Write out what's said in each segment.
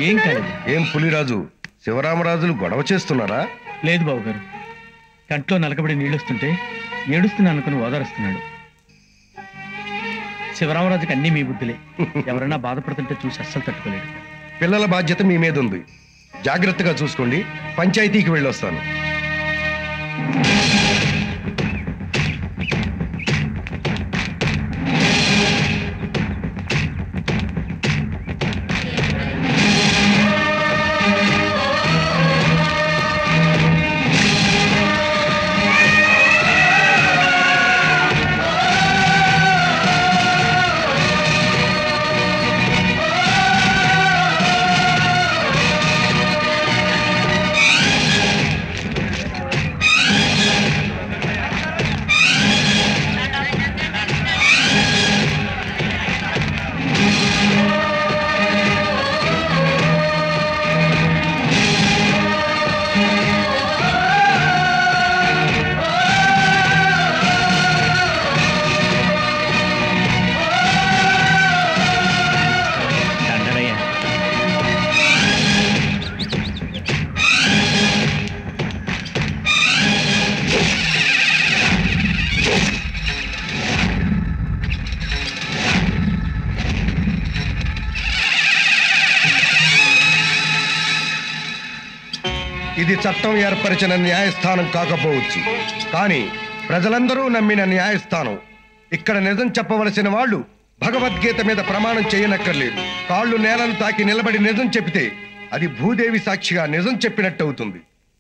ఏం కాలేదు ఏం పులిరాజు శివరామరాజులు గొడవ చేస్తున్నారా లేదు బాబు గారు కంట్లో నలకబడి నీళ్ళొస్తుంటే ఏడుస్తున్నాను అనుకుని ఓదారుస్తున్నాడు శివరామరాజుకి అన్నీ మీ బుద్ధులే ఎవరైనా బాధపడుతుంటే చూసి అస్సలు తట్టుకోలేడు పిల్లల బాధ్యత మీ మీద ఉంది జాగ్రత్తగా చూసుకోండి పంచాయతీకి వెళ్ళొస్తాను దండరయ్య ఇది చట్టం ఏర్పరిచిన న్యాయస్థానం కాకపోవచ్చు కానీ ప్రజలందరూ నమ్మిన న్యాయస్థానం ఇక్కడ నిజం చెప్పవలసిన వాళ్ళు భగవద్గీత మీద ప్రమాణం చేయనక్కర్లేదు కాళ్ళు నేలను తాకి నిలబడి నిజం చెబితే అది భూదేవి సాక్షిగా నిజం చెప్పినట్టు అవుతుంది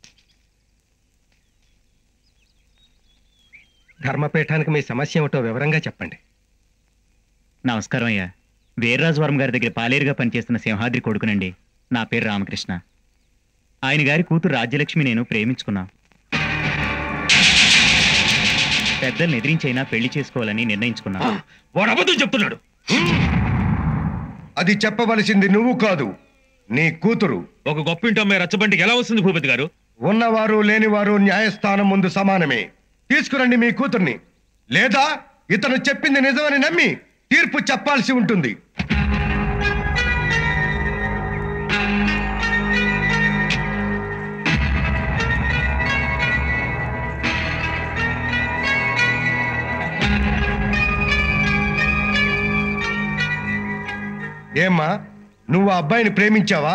ధర్మపీఠానికి మీ సమస్య ఏమిటో వివరంగా చెప్పండి నమస్కారం అయ్యా వీర్రాజవరం గారి దగ్గర పాలేరుగా పనిచేస్తున్న సింహాద్రి కొడుకునండి నా పేరు రామకృష్ణ ఆయన గారి కూతురు రాజ్యలక్ష్మి నేను ప్రేమించుకున్నా పెద్దల్ని ఎదిరించైనా పెళ్లి చేసుకోవాలని నిర్ణయించుకున్నా వాడు అబద్ధం చెప్తున్నాడు అది చెప్పవలసింది నువ్వు కాదు నీ కూతురు ఒక గొప్పింటి అమ్మాయి రచ్చబంటికి ఎలా వస్తుంది భూపతి గారు ఉన్నవారు లేనివారు న్యాయస్థానం ముందు సమానమే తీసుకురండి మీ కూతుర్ని లేదా ఇతను చెప్పింది నిజమని నమ్మి తీర్పు చెప్పాల్సి ఉంటుంది ఏమ్మా నువ్వు ఆ అబ్బాయిని ప్రేమించావా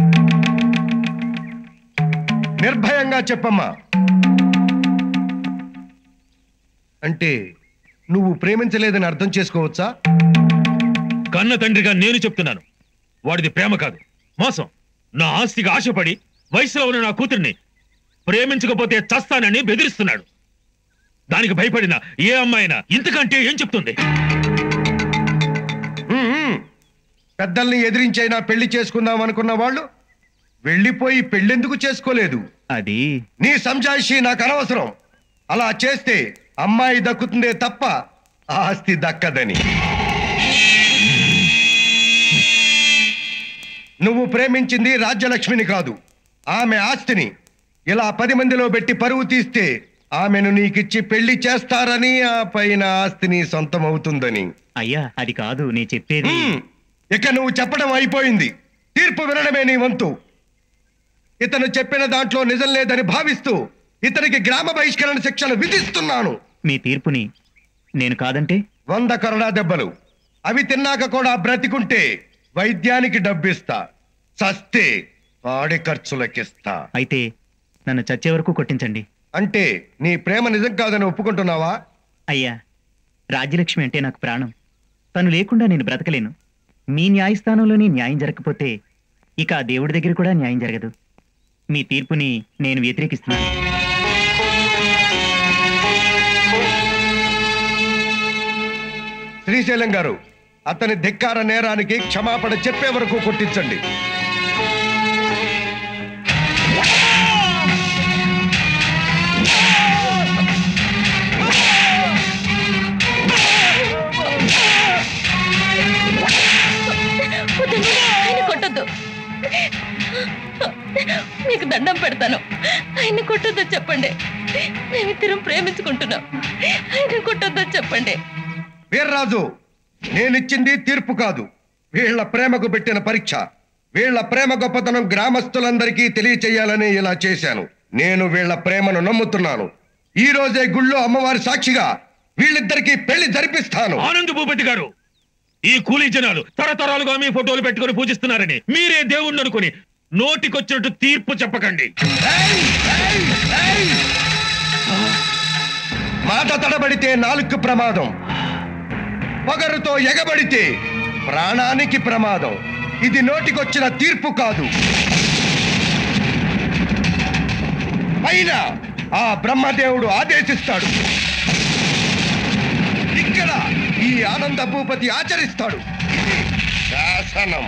నిర్భయంగా చెప్పమ్మా అంటే నువ్వు ప్రేమించలేదని అర్థం చేసుకోవచ్చా కన్న తండ్రిగా నేను చెప్తున్నాను వాడిది ప్రేమ కాదు మోసం నా ఆస్తికి ఆశపడి వయసులో ఉన్న నా కూతుర్ని ప్రేమించకపోతే చస్తానని బెదిరిస్తున్నాడు దానికి భయపడిన ఏ అమ్మాయినా ఇంతకంటే ఏం చెప్తుంది ఉమ్మ్. పెద్దల్ని ఎదిరించైనా పెళ్లి చేసుకుందాం అనుకున్న వాళ్ళు వెళ్ళిపోయి పెళ్ళెందుకు చేసుకోలేదు అది నీ సంజాయిషి నాకు అనవసరం అలా చేస్తే అమ్మాయి దక్కుతుందే తప్ప ఆస్తి దక్కదని నువ్వు ప్రేమించింది రాజ్యలక్ష్మిని కాదు ఆమె ఆస్తిని ఇలా పది మందిలో పెట్టి పరువు తీస్తే ఆమెను నీకిచ్చి పెళ్లి చేస్తారని ఆ పైన ఆస్తిని సొంతమవుతుందని అయ్యా అది కాదు నేను చెప్పేది హ్మ్. ఇక నువ్వు చెప్పడం అయిపోయింది తీర్పు వినడమే నీ వంతు ఇతను చెప్పిన దాంట్లో నిజం లేదని భావిస్తూ ఇతనికి గ్రామ బహిష్కరణ శిక్షను విధిస్తున్నాను మీ తీర్పుని నేను కాదంటే వంద కరోనా దెబ్బలు అవి తిన్నాక కూడా బ్రతికుంటే వైద్యానికి డబ్బిస్తా చస్తే పాడి ఖర్చులకిస్తా అయితే నన్ను చచ్చే వరకు కొట్టించండి అంటే నీ ప్రేమ నిజం కాదని ఒప్పుకుంటున్నావా అయ్యా రాజ్యలక్ష్మి అంటే నాకు ప్రాణం తను లేకుండా నేను బ్రతకలేను మీ న్యాయస్థానంలోనే న్యాయం జరగకపోతే ఇక ఆ దేవుడి దగ్గర కూడా న్యాయం జరగదు మీ తీర్పుని నేను వ్యతిరేకిస్తున్నాను శ్రీశైలం గారు అతని ధిక్కార నేరానికి క్షమాపణ చెప్పే వరకు కొట్టించండి వద్దండి, ఆయన కొట్టొద్దు మీకు దండం పెడతాను ఆయన కొట్టొద్దు చెప్పండి మేమిద్దరం ప్రేమించుకుంటున్నాం ఆయన కొట్టొద్దు చెప్పండి వీర్రాజు నేనిచ్చింది తీర్పు కాదు వీళ్ళ ప్రేమకు పెట్టిన పరీక్ష వీళ్ళ ప్రేమ గొప్పతనం గ్రామస్తులందరికీ తెలియచేయాలని ఇలా చేశాను నేను వీళ్ళ ప్రేమను నమ్ముతున్నాను ఈ రోజే గుళ్ళో అమ్మవారి సాక్షిగా వీళ్ళిద్దరికీ పెళ్లి జరిపిస్తాను ఆనంద్ భూపతి గారు ఈ కూలీ జనాలు తరతరాలుగా మీ ఫోటోలు పెట్టుకొని పూజిస్తున్నారని మీరే దేవుణ్ణి అనుకుని నోటికొచ్చినట్టు తీర్పు చెప్పకండి మాట తడబడితే నాలుగు ప్రమాదం పొగరుతో ఎగబడితే ప్రాణానికి ప్రమాదం ఇది నోటికొచ్చిన తీర్పు కాదు అయినా ఆ బ్రహ్మదేవుడు ఆదేశిస్తాడు ఇక్కడ ఈ ఆనంద భూపతి ఆచరిస్తాడు ఇది శాసనం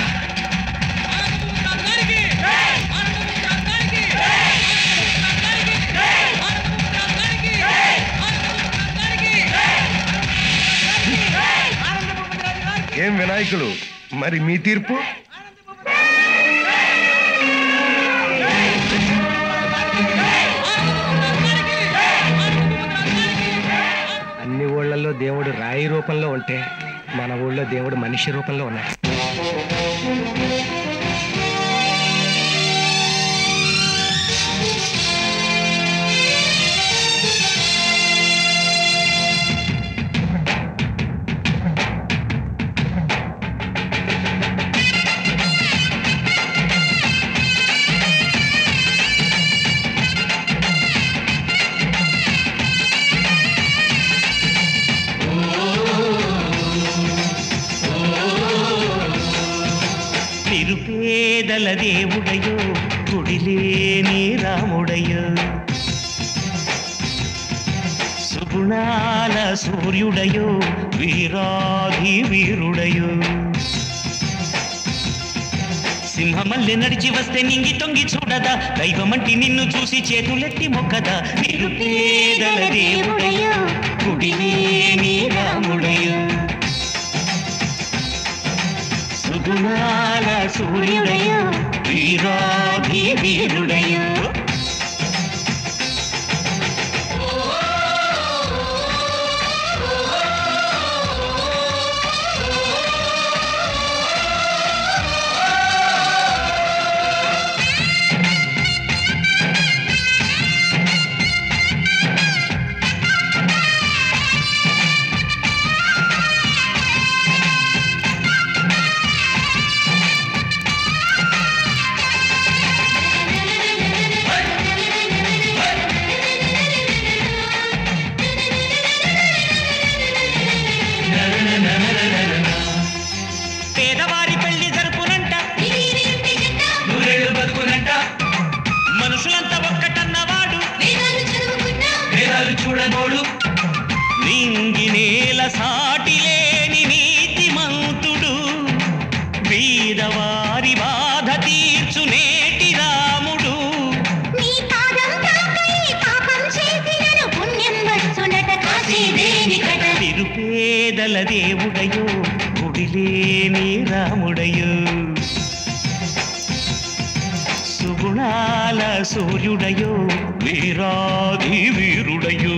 ఏం వినాయకులు మరి మీ తీర్పు అన్ని ఊళ్ళల్లో దేవుడు రాయి రూపంలో ఉంటే మన ఊళ్ళో దేవుడు మనిషి రూపంలో ఉన్నాడు నిరుపేదల దేవుడయో గుడిలేని రాముడయో సుగుణాల సూర్యుడయో వీరాధి వీరుడయో సింహమల్లె నడిచి వస్తే నింగి తొంగి చూడదా దైవమంటి నిన్ను చూసి చేతులెత్తి మొక్కదా నిరుపేదల దేవుడయో గుడిలేని రాముడయో సుగుణాల సూర్యుడయో వీరాధి వీరుడయో పేదవారి పెళ్లి జరుపునంట నూరేళ్ళు బతుకునంట మనుషులంతా ఒక్కటన్నవాడు వేదాలు చూడబోడు నింగి నేల సాటి లేని నీతిమంతుడు బీదవారి బాధ తీర్చు నేటి రాముడు నిరుపేదల దేవుడయో గుడిలేని రాముడయో సుగుణాల సూర్యుడయో వీరాధి వీరుడయో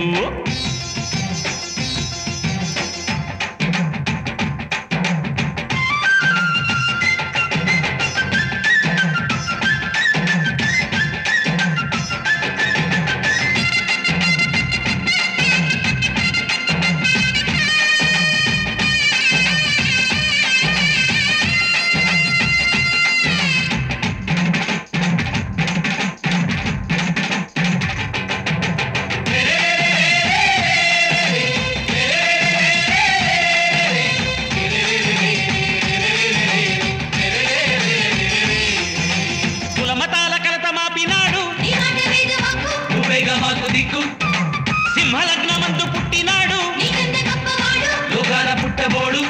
కులమతాల కలత మాపినాడు నువ్వేగా మాకు దిక్కు సింహలగ్నమందు పుట్టినాడు లోకాల పుట్టబోడు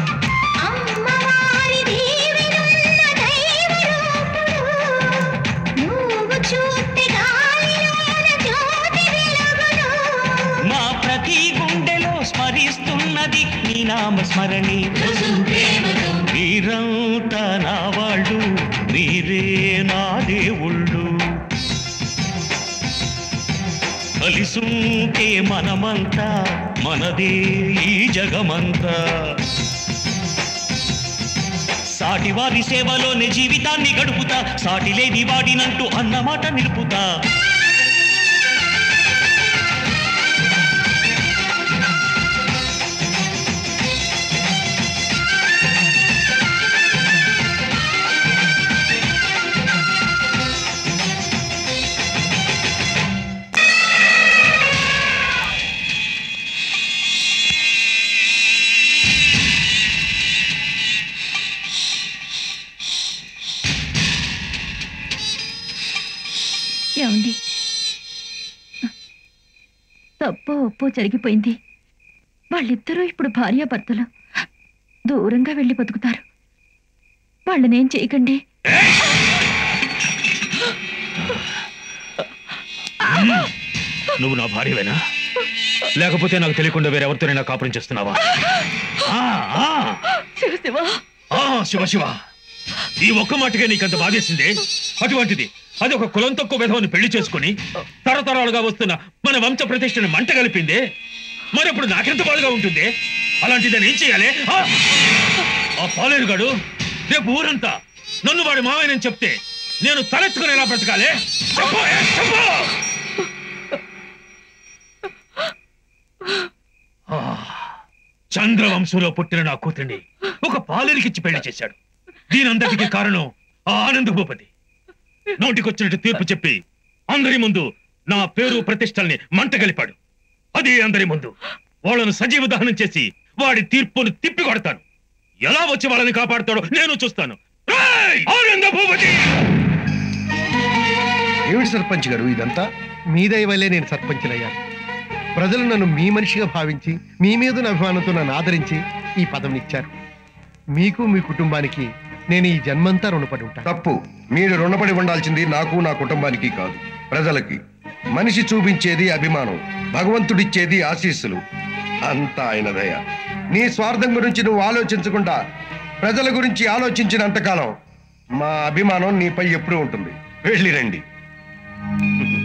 మా ప్రతి గుండెలో స్మరిస్తున్నది నీ నామ స్మరణి మీరంతా నా వాళ్ళు మీరే నా దేవుళ్ళు కలిసుంటే మనమంతా మనదే ఈ జగమంతా సాటి వారి సేవలోనే జీవితాన్ని గడుపుతా సాటి లేని వాడినంటూ అన్నమాట నిలుపుతా ఏమండి తప్పో ఒప్పో జరిగిపోయింది వాళ్ళిద్దరూ ఇప్పుడు భార్యాభర్తలు దూరంగా వెళ్ళి బతుకుతారు వాళ్ళనేం చేయకండి నువ్వు నా భార్యవేనా లేకపోతే నాకు తెలియకుండా వేరెవరితోనైనా కాపురం చేస్తున్నావా ఆ, ఆ, శివ శివ ఆ, శివ శివ ఈ ఒక్క మాటకే నీకంత బాధేసిందే అటువంటిది అది ఒక కులం తక్కువ విధవని పెళ్లి చేసుకుని తరతరాలుగా వస్తున్న మన వంశ ప్రతిష్టని మంట కలిపిందే మరప్పుడు నాకెంత బాధగా ఉంటుంది అలాంటిది నేను ఏం చేయాలి ఆ! ఆ పాలేరుగాడు రేపు ఊరంతా నన్ను వాడి మావయ్యనని చెప్తే నేను తలెత్తుకుని ఎలా బ్రతకాలి చెప్పు ఏ, చెప్పు ఆ, చంద్రవంశంలో పుట్టిన నా కూతురిని ఒక పాలేరికిచ్చి పెళ్లి చేశాడు దీనంతటికి కారణం ఆ ఆనంద భూపతి నోటికొచ్చినట్టు తీర్పు చెప్పి అందరి ముందు నా పేరు ప్రతిష్టల్ని మంట కలిపాడు అదే అందరి ముందు వాళ్ళను సజీవ దహనం చేసి వాడి తీర్పును తిప్పి కొడతాను ఎలా వచ్చి వాళ్ళని కాపాడుతాడో నేను చూస్తాను రేయ్! ఆనంద భూపతి ఏమిటి సర్పంచ్ గారు ఇదంతా మీ దయ వల్లే నేను సర్పంచులయ్యాను ప్రజలు నన్ను మీ మనిషిగా భావించి మీ మీద అభిమానంతో నన్ను ఆదరించి ఈ పదవినిచ్చారు మీకు మీ కుటుంబానికి నేను ఈ జన్మంతా రుణపడి ఉంటాను తప్పు మీరు రుణపడి ఉండాల్సింది నాకు నా కుటుంబానికి కాదు ప్రజలకి మనిషి చూపించేది అభిమానం భగవంతుడిచ్చేది ఆశీస్సులు అంతా ఆయన దయ నీ స్వార్థం గురించి నువ్వు ఆలోచించకుండా ప్రజల గురించి ఆలోచించినంతకాలం మా అభిమానం నీపై ఎప్పుడూ ఉంటుంది వెళ్ళి రండి